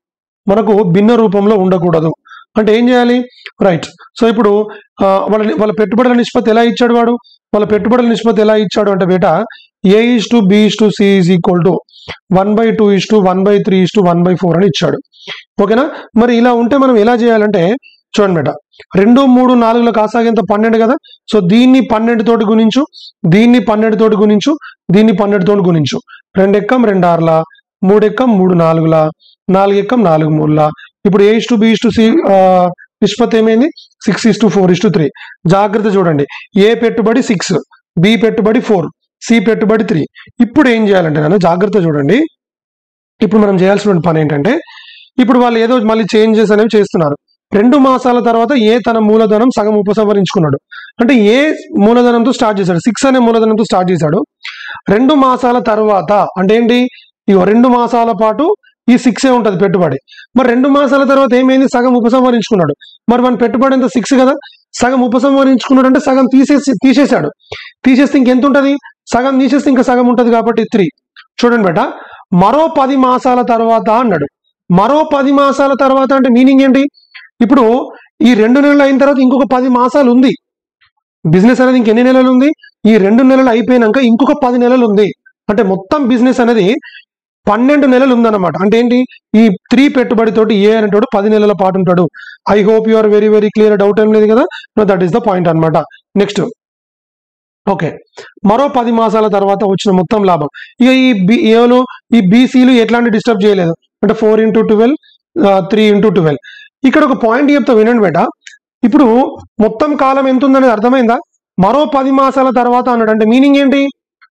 A: మనకు భిన్న రూపంలో ఉండకూడదు అంటే ఏం చేయాలి రైట్ సో ఇప్పుడు ఆ, వాళ్ళ వాళ్ళ పెట్టుబడుల నిష్పత్తి ఎలా ఇచ్చాడు వాడు వాళ్ళ పెట్టుబడుల నిష్పత్తి ఎలా ఇచ్చాడు అంటే బేట A is to B is to C is equal to one by two is to one by three is to one by four అని ఇచ్చాడు ఓకేనా మరి ఇలా ఉంటే మనం ఎలా చేయాలంటే చూడండి బేట రెండు మూడు నాలుగులో కాసాగేంత పన్నెండు కదా సో దీన్ని పన్నెండు తోటి గుణించు దీన్ని పన్నెండు తోటి గుణించు దీన్ని పన్నెండు తోటి గుణించు రెండు ఎక్కం రెండు ఆరులా మూడు ఎక్కం మూడు నాలుగులా నాలుగు ఎక్కం నాలుగు మూడులా ఇప్పుడు A is to B is to C నిష్పత్తి ఏమైంది six is to four is to three జాగ్రత్త చూడండి ఏ పెట్టుబడి సిక్స్ బి పెట్టుబడి ఫోర్ సి పెట్టుబడి త్రీ ఇప్పుడు ఏం చేయాలంటే నన్ను జాగ్రత్త చూడండి ఇప్పుడు మనం చేయాల్సిన పని ఏంటంటే ఇప్పుడు వాళ్ళు ఏదో మళ్ళీ చేంజెస్ అనేవి చేస్తున్నారు రెండు మాసాల తర్వాత ఏ తన మూలధనం సగం ఉపసంహరించుకున్నాడు అంటే ఏ మూలధనంతో స్టార్ట్ చేశాడు సిక్స్ అనే మూలధనంతో స్టార్ట్ చేశాడు రెండు మాసాల తర్వాత అంటే ఏంటి ఇగో రెండు మాసాల పాటు ఈ సిక్సే ఉంటది పెట్టుబడి మరి రెండు మాసాల తర్వాత ఏమైంది సగం ఉపసంహరించుకున్నాడు మరి మన పెట్టుబడి ఎంత సిక్స్ కదా సగం ఉపసంహరించుకున్నాడు అంటే సగం తీసేసి తీసేశాడు తీసేస్తే ఇంకెంత ఉంటది సగం తీసేస్తే ఇంకా సగం ఉంటది కాబట్టి త్రీ చూడండి బేట మరో పది మాసాల తర్వాత అన్నాడు మరో పది మాసాల తర్వాత అంటే మీనింగ్ ఏంటి ఇప్పుడు ఈ రెండు నెలలు అయిన తర్వాత ఇంకొక పది మాసాలు ఉంది బిజినెస్ అనేది ఇంకెన్ని నెలలు ఉంది ఈ రెండు నెలలు అయిపోయినాక ఇంకొక పది నెలలు ఉంది అంటే మొత్తం బిజినెస్ అనేది పన్నెండు నెలలు ఉందన్నమాట అంటే ఏంటి ఈ త్రీ పెట్టుబడితోటి ఏ అనేటోడు పది నెలల పాటు ఉంటాడు I hope you are very very clear doubt ఏం లేదు కదా no that is the point అన్నమాట నెక్స్ట్ ఓకే మరో పది మాసాల తర్వాత వచ్చిన మొత్తం లాభం ఇక ఈ బి ఏలు ఈ బీసీలు ఎట్లాంటి డిస్టర్బ్ చేయలేదు అంటే four into twelve three into twelve ఇక్కడ ఒక పాయింట్ చెప్తా వినండి బేట ఇప్పుడు మొత్తం కాలం ఎంత ఉందనేది అర్థమైందా మరో పది మాసాల తర్వాత అన్నాడు అంటే మీనింగ్ ఏంటి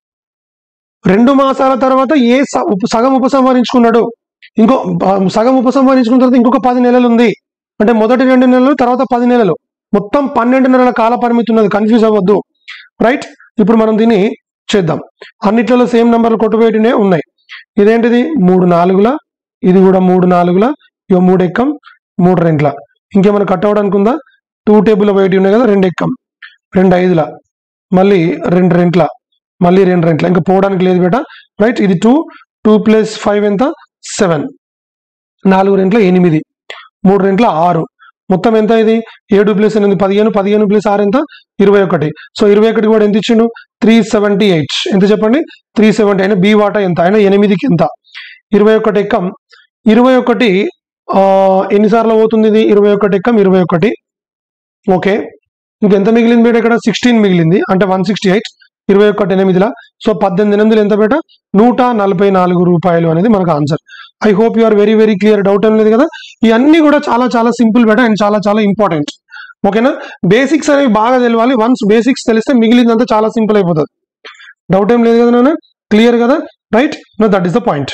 A: రెండు మాసాల తర్వాత ఏ స- ఉప- సగం ఉపసంహరించుకున్నాడు ఇంకో ఆ, సగం ఉపసంహరించుకున్న తర్వాత ఇంకొక పది నెలలు ఉంది అంటే మొదటి రెండు నెలలు తర్వాత పది నెలలు మొత్తం పన్నెండు నెలల కాల పరిమితి ఉన్నది కన్ఫ్యూజ్ అవ్వద్దు రైట్ ఇప్పుడు మనం దీన్ని చేద్దాం అన్నిట్లలో సేమ్ నెంబర్లు కొట్టుబెట్టినే ఉన్నాయి ఇదేంటిది మూడు నాలుగుల ఇది కూడా మూడు నాలుగుల ఇక మూడు ఎక్కం మూడు రెంట్ల ఇంకేమైనా కట్ అవ్వడానికి ఉందా టూ టేబుల్ బయట ఉన్నాయి కదా రెండు ఎక్కం రెండు ఐదుల మళ్ళీ రెండు రెంట్ల మళ్ళీ రెండు రెంట్ల ఇంకా పోవడానికి లేదు బేట రైట్ ఇది టూ టూ ప్లస్ ఫైవ్ ఎంత సెవెన్ నాలుగు రెంట్ల ఎనిమిది మూడు రెంట్ల ఆరు మొత్తం ఎంత ఇది ఏడు ప్లస్ ఎనిమిది పదిహేను పదిహేను ప్లస్ ఆరు ఎంత ఇరవై ఒకటి సో ఇరవై ఒకటి కూడా ఎంత ఇచ్చిండు త్రీ సెవెంటీ ఎయిట్ ఎంత చెప్పండి త్రీ సెవెంటీ అయినా బి వాటా ఎంత అయినా ఎనిమిదికి ఎంత ఇరవై ఒకటి ఎక్కం ఇరవై ఒకటి ఆ, ఎన్నిసార్లు అవుతుంది ఇది ఇరవై ఒకటి ఎక్కం ఇరవై ఒకటి ఓకే ఇంకెంత మిగిలింది బేట ఇక్కడ సిక్స్టీన్ మిగిలింది అంటే వన్ సిక్స్టీ ఎయిట్ ఇరవై ఒకటి ఎనిమిదిలా సో పద్దెనిమిది ఎనిమిదిలు ఎంత బేట నూట నలభై నాలుగు రూపాయలు అనేది మనకు answer I hope you are very very clear doubt ఏం లేదు కదా ఇవన్నీ కూడా చాలా చాలా సింపుల్ బేట అండ్ చాలా చాలా ఇంపార్టెంట్ ఓకేనా బేసిక్స్ అనేవి బాగా తెలియాలి వన్స్ బేసిక్స్ తెలిస్తే మిగిలిందంతా చాలా సింపుల్ అయిపోతుంది డౌట్ ఏం లేదు కదా నాన్న క్లియర్ కదా right no that is the point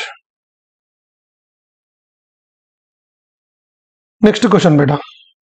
A: next question బేటా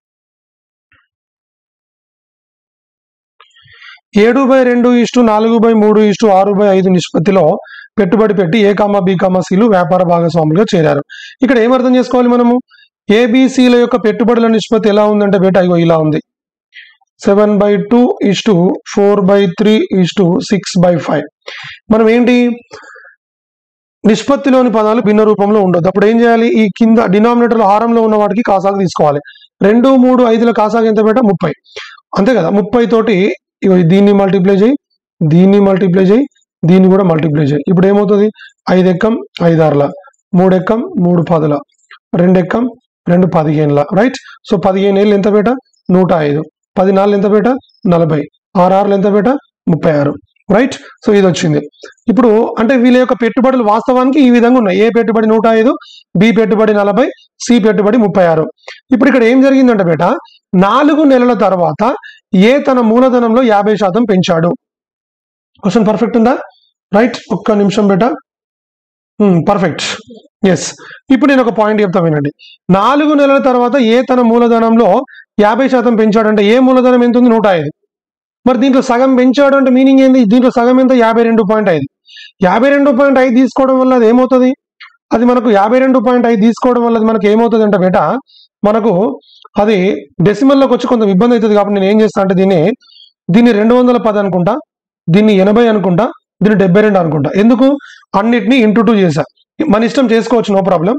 A: ఏడు బై రెండు ఇష్టు నాలుగు బై మూడు ఇష్టు ఆరు బై ఐదు నిష్పత్తిలో పెట్టుబడి పెట్టి ఏ కామా బి కామా సిలు వ్యాపార భాగస్వాములుగా చేరారు ఇక్కడ ఏం అర్థం చేసుకోవాలి మనము ఏబిసిల యొక్క పెట్టుబడుల నిష్పత్తి ఎలా ఉందంటే బేటా ఇగో ఇలా ఉంది seven by two is to four by three is to six by five మనం ఏంటి నిష్పత్తిలోని పదాలు భిన్న రూపంలో ఉండొద్దు అప్పుడు ఏం చేయాలి ఈ కింద డినామినేటర్ హారంలో ఉన్న వాటికి కాసాగు తీసుకోవాలి రెండు మూడు ఐదుల కాసాగు ఎంత బేట ముప్పై అంతే కదా ముప్పై తోటి ఇగో దీన్ని మల్టిప్లై చేయి దీన్ని మల్టిప్లై చేయి దీన్ని కూడా మల్టిప్లై చేయి ఇప్పుడు ఏమవుతుంది ఐదు ఎక్కం ఐదు ఆరుల మూడు ఎక్కం మూడు పదుల రెండు ఎక్కం రెండు పదిహేనుల రైట్ సో పదిహేను ఏళ్ళు ఎంత బేట నూట ఐదు పది నాలుగు ఎంత బేట నలభై ఆరు ఆరులు ఎంత బేట ముప్పై ఆరు రైట్ సో ఇది వచ్చింది ఇప్పుడు అంటే వీళ్ళ యొక్క పెట్టుబడులు వాస్తవానికి ఈ విధంగా ఉన్నాయి ఏ పెట్టుబడి నూట ఐదు బి పెట్టుబడి నలభై సి పెట్టుబడి ముప్పై ఆరు ఇప్పుడు ఇక్కడ ఏం జరిగిందంటే బేట నాలుగు నెలల తర్వాత ఏ తన మూలధనంలో యాభై శాతం పెంచాడు క్వశ్చన్ పర్ఫెక్ట్ ఉందా రైట్ ఒక్క నిమిషం బేట పర్ఫెక్ట్ ఎస్ ఇప్పుడు నేను ఒక పాయింట్ చెప్తా వినండి నాలుగు నెలల తర్వాత ఏ తన మూలధనంలో యాభై శాతం పెంచాడంటే ఏ మూలధనం ఎంత ఉంది నూట ఐదు మరి దీంట్లో సగం పెంచాడు అంటే మీనింగ్ ఏంది దీంట్లో సగం ఎంత యాభై రెండు పాయింట్ ఐదు యాభై రెండు పాయింట్ ఐదు తీసుకోవడం వల్ల అది ఏమవుతుంది అది మనకు యాభై రెండు పాయింట్ ఐదు తీసుకోవడం వల్ల అది మనకు ఏమవుతుంది అంటే బేట మనకు అది డెసిమల్లోకి వచ్చి కొంత ఇబ్బంది అవుతుంది కాబట్టి నేను ఏం చేస్తా అంటే దీన్ని దీన్ని రెండు వందల పది అనుకుంటా దీన్ని ఎనభై అనుకుంటా దీన్ని డెబ్బై రెండు అనుకుంటా ఎందుకు అన్నిటిని ఇంటూ టూ చేశా మన ఇష్టం చేసుకోవచ్చు నో ప్రాబ్లం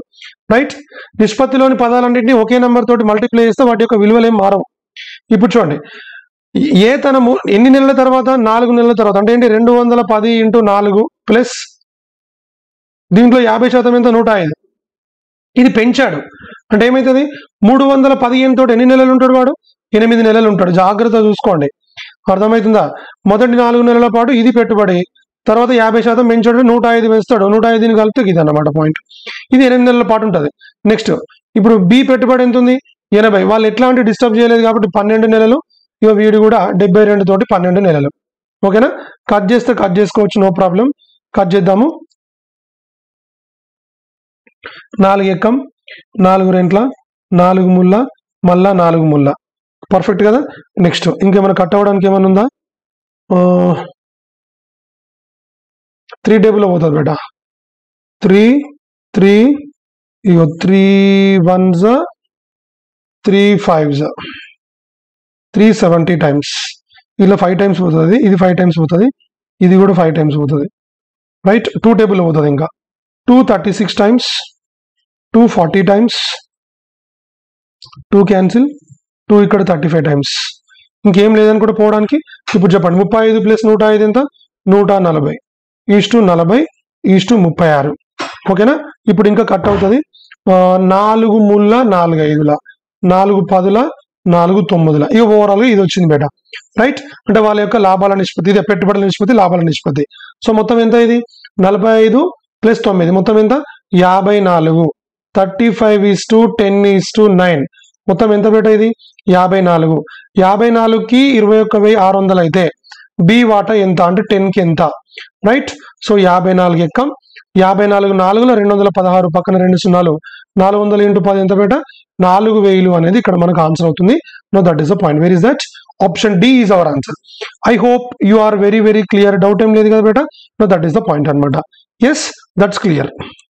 A: రైట్ నిష్పత్తిలోని పదాలన్నింటినీ ఒకే నెంబర్ తోటి మల్టిప్లై చేస్తే వాటి యొక్క విలువలు ఏం మారవు ఇప్పుడు చూడండి ఏ తనము ఎన్ని నెలల తర్వాత నాలుగు నెలల తర్వాత అంటే ఏంటి రెండు వందల పది ఇంటూ నాలుగు ప్లస్ దీంట్లో యాభై శాతం ఎంత నూట ఐదు ఇది పెంచాడు అంటే ఏమవుతుంది మూడు వందల పదిహేను తోటి ఎన్ని నెలలు ఉంటాడు వాడు ఎనిమిది నెలలు ఉంటాడు జాగ్రత్త చూసుకోండి అర్థమవుతుందా మొదటి నాలుగు నెలల పాటు ఇది పెట్టుబడి తర్వాత యాభై శాతం పెంచాడు నూట ఐదు వేస్తాడు నూట ఐదుని కలిపితే ఇది అన్నమాట పాయింట్ ఇది ఎనిమిది నెలల పాటు ఉంటుంది నెక్స్ట్ ఇప్పుడు బి పెట్టుబడి ఎంత ఉంది ఎనభై వాళ్ళు ఎట్లాంటి డిస్టర్బ్ చేయలేదు కాబట్టి పన్నెండు నెలలు ఇక వీడు కూడా డెబ్బై రెండు తోటి పన్నెండు నెలలు ఓకేనా కట్ చేస్తే కట్ చేసుకోవచ్చు నో ప్రాబ్లం కట్ చేద్దాము నాలుగు ఎక్కం నాలుగు రెంట్ల నాలుగు ముళ్ళ మళ్ళా నాలుగు ముళ్ళ పర్ఫెక్ట్ కదా నెక్స్ట్ ఇంకేమైనా కట్ అవ్వడానికి ఏమైనా ఉందా త్రీ టేబుల్ పోతుంది బేట త్రీ త్రీ ఇగో three ones three fives three seventy times ఇలా ఫైవ్ టైమ్స్ పోతుంది ఇది ఫైవ్ టైమ్స్ పోతుంది ఇది కూడా ఫైవ్ టైమ్స్ పోతుంది రైట్ టూ టేబుల్ పోతుంది ఇంకా two thirty six times two forty times two cancel two ఇక్కడ థర్టీ ఫైవ్ టైమ్స్ ఇంకేం లేదని కూడా పోవడానికి ఇప్పుడు చెప్పండి ముప్పై ఐదు ప్లస్ నూట ఐదు ఎంత నూట నలభై ఈస్ టు నలభై ఈస్ టు ముప్పై ఆరు ఓకేనా ఇప్పుడు ఇంకా కట్ అవుతుంది ఆ, నాలుగు ముళ్ళ నాలుగు ఐదుల నాలుగు పదుల నాలుగు తొమ్మిదిల ఇక ఓవరాల్ ఇది వచ్చింది బేట రైట్ అంటే వాళ్ళ యొక్క లాభాల నిష్పత్తి ఇది పెట్టుబడుల నిష్పత్తి లాభాల నిష్పత్తి సో మొత్తం ఎంత ఇది నలభై ఐదు ప్లస్ తొమ్మిది మొత్తం ఎంత యాభై నాలుగు thirty five is to ten is to nine మొత్తం ఎంత బేట ఇది యాభై నాలుగు యాభై నాలుగుకి ఇరవై ఒక్క వెయ్యి ఆరు వందలు అయితే బి వాటా ఎంత అంటే టెన్ కి ఎంత రైట్ సో యాభై నాలుగు ఎక్కం యాభై నాలుగు నాలుగులో రెండు వందల పదహారు పక్కన రెండు సున్నాలు నాలుగు వందల ఇంటూ పది ఎంత బేట నాలుగు వేలు అనేది ఇక్కడ మనకు ఆన్సర్ అవుతుంది no that is the point where is that option D is our answer I hope you are very very clear doubt ఏం లేదు కదా బేట no that is the point అనమాట ఎస్ దట్స్ క్లియర్